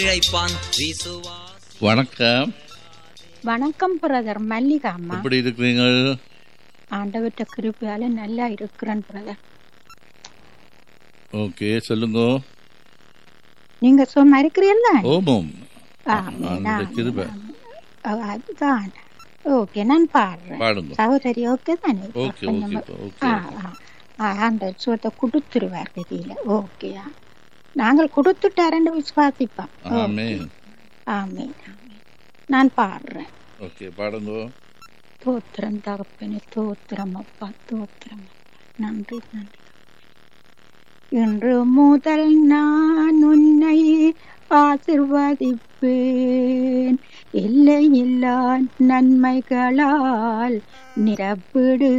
இழைப்பான் விசுவாசி வணக்கம் வணக்கம் பிரதர் மல்லிகா அம்மா எப்படி இருக்கிறீங்க ஆண்டவர்கிட்ட கிருப்பையால நல்லா இருக்கிறேன் பிரதர் ஓகே சொல்லுங்க நீங்க சும்மா இருக்கிறீல்ல ஓமம் ஆமென், அந்த ஆமென், கிருபை ஆமென். ஓ, அதுதான் ஓகே நான் பாடுறேன் பாடுங்க சகோதரி ஓகே தானே ஓகே கொஞ்சம் ஓகே ஆ, ஓகே ஆ. ஆ, ஆண்டவர் சுகத்தை கொடுத்துருவார் கதியில ஓகேயா நாங்கள் கொடுத்துட்டாரன்னு விசுவாசிப்போம் ஆமென் ஆமீன் ஆமீன் நான் பாடுறேன் ஓகே பாடுங்க தோத்திரம் தகப்பனே தோத்திரம் அப்பா தோத்திரம் அப்பா நன்றி நன்றி இன்று முதல் நான் உன்னை ஆசிர்வதிப்பேன் எல்லையில்லா நன்மைகளால் நிரப்பிடு